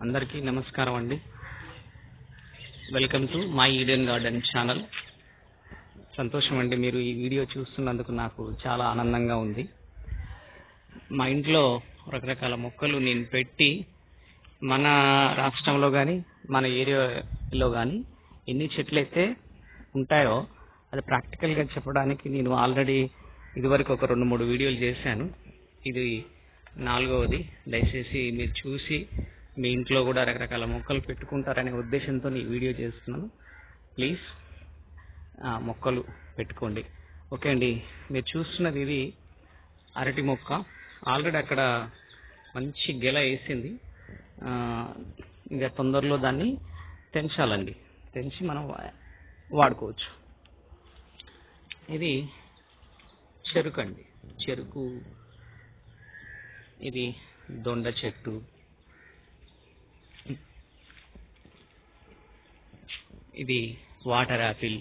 అందరికీ నమస్కారం అండి welcome to my Eden garden channel సంతోషం అండి మీరు ఈ వీడియో చూస్తున్నందుకు నాకు చాలా ఆనందంగా ఉంది మా ఇంట్లో రకరకాల మొక్కలు నేను పెట్టి మన రాష్ట్రంలో కానీ మన ఏరియాలో కానీ ఎన్ని చెట్లు అయితే ఉంటాయో అది ప్రాక్టికల్గా చెప్పడానికి నేను ఆల్రెడీ ఇదివరకు ఒక రెండు మూడు వీడియోలు చేశాను ఇది నాలుగవది దయచేసి మీరు చూసి మీ ఇంట్లో కూడా రకరకాల మొక్కలు పెట్టుకుంటారనే ఉద్దేశంతో ఈ వీడియో చేస్తున్నాను ప్లీజ్ మొక్కలు పెట్టుకోండి ఓకే అండి మీరు చూస్తున్నది ఇది అరటి మొక్క ఆల్రెడీ అక్కడ మంచి గెల వేసింది ఆ, ఇంకా తొందరలో దాన్ని తెంచాలండి తెంచి మనం వా- వాడుకోవచ్చు ఇది చెరుకు అండి చెరుకు ఇది దొండ చెట్టు ఇది వాటర్ యాపిల్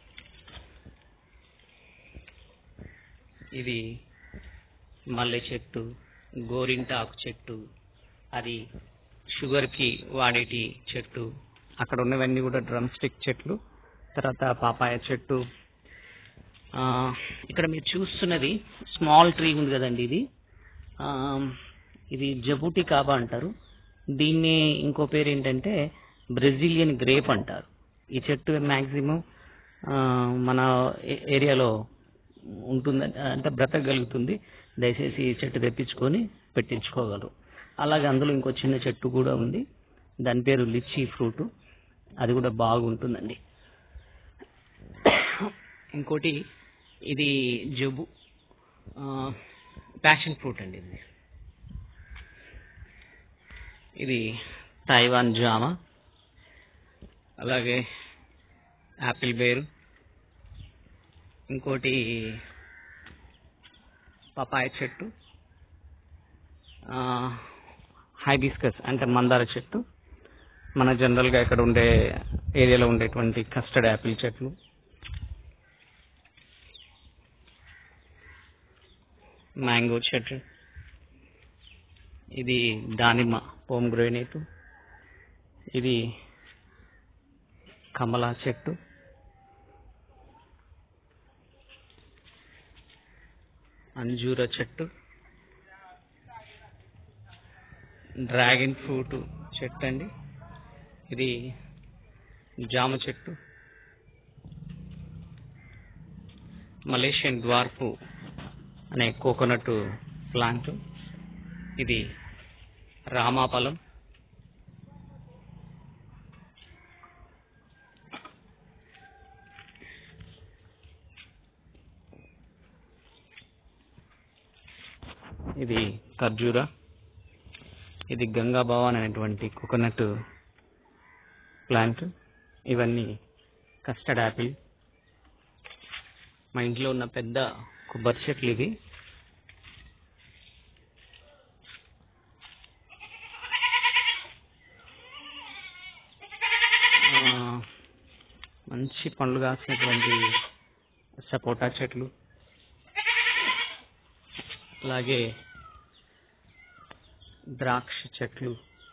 ఇది మల్లె చెట్టు గోరింటాకు చెట్టు అది షుగర్కి వాడేటి చెట్టు అక్కడ ఉన్నవన్నీ కూడా డ్రమ్ స్టిక్ చెట్లు తర్వాత పాపాయ చెట్టు ఆ, ఇక్కడ మీరు చూస్తున్నది స్మాల్ ట్రీ ఉంది కదండి ఇది ఆ, ఇది జబూటి కాబా అంటారు దీన్ని ఇంకో పేరు ఏంటంటే బ్రెజిలియన్ గ్రేప్ అంటారు ఈ చెట్టు మ్యాక్సిమం మన ఏ- ఏరియాలో ఉంటుంది అంటే బ్రతకగలుగుతుంది దయచేసి ఈ చెట్టు తెప్పించుకొని పెట్టించుకోగలరు అలాగే అందులో ఇంకో చిన్న చెట్టు కూడా ఉంది దాని పేరు లిచ్చీ ఫ్రూట్ అది కూడా బాగుంటుందండి ఇంకోటి ఇది జబు ప్యాషన్ ఫ్రూట్ అండి ఇది ఇది తైవాన్ జామ అలాగే యాపిల్ బేరు ఇంకోటి పపాయ చెట్టు హైబిస్కస్ అంటే మందార చెట్టు మన జనరల్గా ఇక్కడ ఉండే ఏరియాలో ఉండేటువంటి కస్టర్డ్ యాపిల్ చెట్లు మ్యాంగో చెట్టు ఇది దానిమ్మ పోమ్ గ్రెనేట్ ఇది కమలా చెట్టు అంజూర చెట్టు డ్రాగన్ ఫ్రూట్ చెట్టు అండి ఇది జామ చెట్టు మలేషియన్ డ్వార్ఫ్ అనే కోకోనట్ ప్లాంట్ ఇది రామాఫలం ఇది ఖర్జూర ఇది గంగా భవాన్ అనేటువంటి కోకోనట్ ప్లాంట్ ఇవన్నీ కస్టర్డ్ యాపిల్ మా ఇంట్లో ఉన్న పెద్ద కొబ్బరి చెట్లు ఇవి ఆ, మంచి పండ్లు కాసినటువంటి సపోటా చెట్లు అలాగే ద్రాక్ష చెట్లు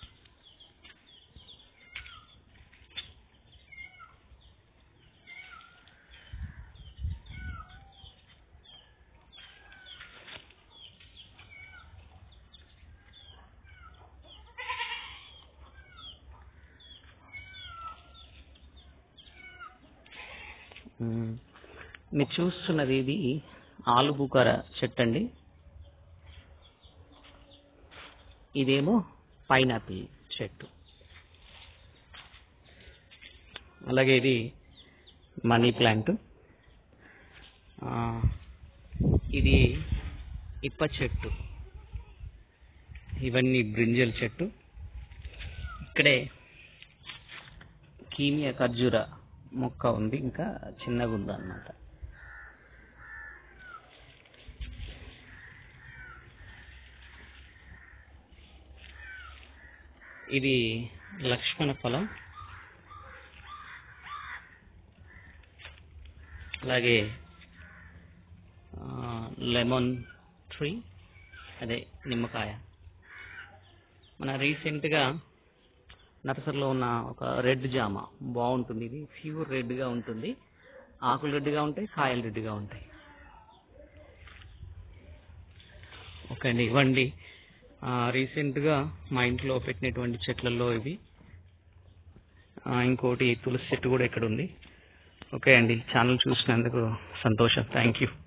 మ్మ్. మీరు చూస్తున్నది ఇది ఆలుబుకార చెట్టు అండి ఇదేమో పైనాపిల్ చెట్టు అలాగే ఇది మనీ ప్లాంట్ ఆ, ఇది ఇప్ప చెట్టు ఇవన్నీ బ్రింజల్ చెట్టు ఇక్కడే కీమియా ఖర్జూర మొక్క ఉంది ఇంకా చిన్నగా ఉంది అన్నమాట ఇది లక్ష్మణ ఫలం అలాగే లెమన్ ట్రీ అదే నిమ్మకాయ మన రీసెంట్గా నర్సరీలో ఉన్న ఒక రెడ్ జామ బాగుంటుంది ఇది ప్యూర్ రెడ్గా ఉంటుంది ఆకులు రెడ్గా ఉంటాయి కాయలు రెడ్గా ఉంటాయి ఓకే అండి ఇవ్వండి ఆ, రీసెంట్గా మా ఇంట్లో పెట్టినటువంటి చెట్లలో ఇవి ఆ, ఇంకోటి తులసి చెట్టు కూడా ఇక్కడ ఉంది ఓకే అండి ఛానల్ చూసినందుకు సంతోషం థ్యాంక్ యూ